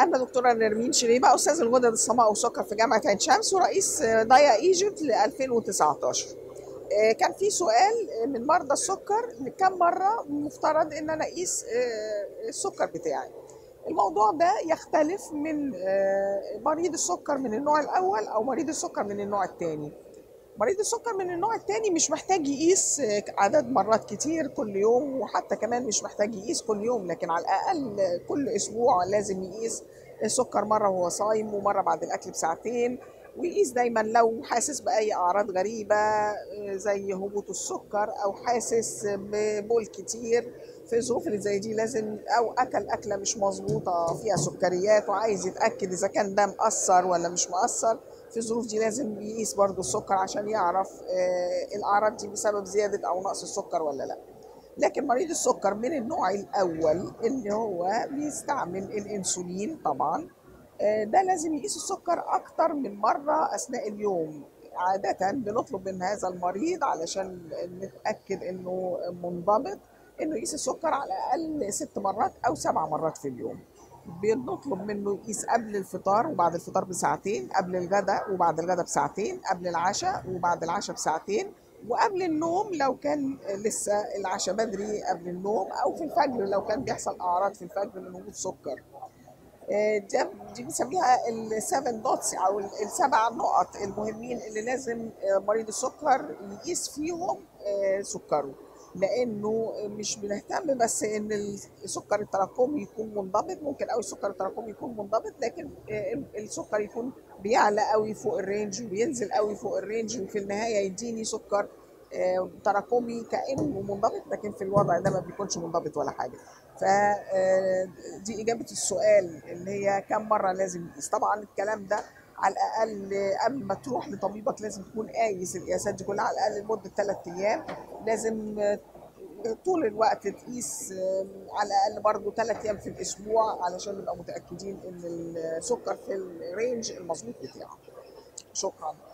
أنا دكتورة نرمين شريبة أستاذ الغدد الصماء والسكر في جامعة عين شمس ورئيس دايا ايجيبت ل 2019 آه، كان في سؤال من مرضى السكر كم مرة مفترض إن أنا أقيس آه، السكر بتاعي الموضوع ده يختلف من آه، مريض السكر من النوع الأول أو مريض السكر من النوع الثاني مريض السكر من النوع الثاني مش محتاج يقيس عدد مرات كتير كل يوم وحتى كمان مش محتاج يقيس كل يوم لكن على الأقل كل أسبوع لازم يقيس السكر مرة وهو صايم ومرة بعد الأكل بساعتين ويقيس دايما لو حاسس بأي أعراض غريبة زي هبوط السكر أو حاسس ببول كتير في الظروف اللي زي دي لازم أو أكل أكلة مش مظبوطة فيها سكريات وعايز يتأكد إذا كان ده مأثر ولا مش مأثر في الظروف دي لازم يقيس برضو السكر عشان يعرف آه، الأعراض دي بسبب زيادة أو نقص السكر ولا لأ لكن مريض السكر من النوع الأول اللي هو بيستعمل الأنسولين طبعا آه، ده لازم يقيس السكر أكتر من مرة أثناء اليوم عادة بنطلب من هذا المريض علشان نتأكد إنه منضبط إنه يقيس السكر على الأقل ست مرات أو سبع مرات في اليوم بنطلب منه يقيس قبل الفطار وبعد الفطار بساعتين قبل الغداء وبعد الغداء بساعتين قبل العشاء وبعد العشاء بساعتين وقبل النوم لو كان لسه العشاء بدري قبل النوم او في الفجر لو كان بيحصل اعراض في الفجر من وجود سكر آه، ده دي بنسميها السفن دوتس او السبع نقط المهمين اللي لازم آه، مريض السكر يقيس فيهم آه، سكره لانه مش بنهتم بس ان السكر التراكمي يكون منضبط ممكن قوي السكر التراكمي يكون منضبط لكن السكر يكون بيعلى قوي فوق الرينج وبينزل قوي فوق الرينج وفي النهايه يديني سكر تراكمي كانه منضبط لكن في الوضع ده ما بيكونش منضبط ولا حاجه فدي اجابه السؤال اللي هي كم مره لازم يقيس طبعا الكلام ده على الاقل قبل ما تروح لطبيبك لازم تكون قايس القياسات دي كلها على الاقل لمده ثلاث ايام لازم طول الوقت تقيس على الاقل برضه ثلاث ايام في الاسبوع علشان نبقى متاكدين ان السكر في الرينج المظبوط بتاعه شكرا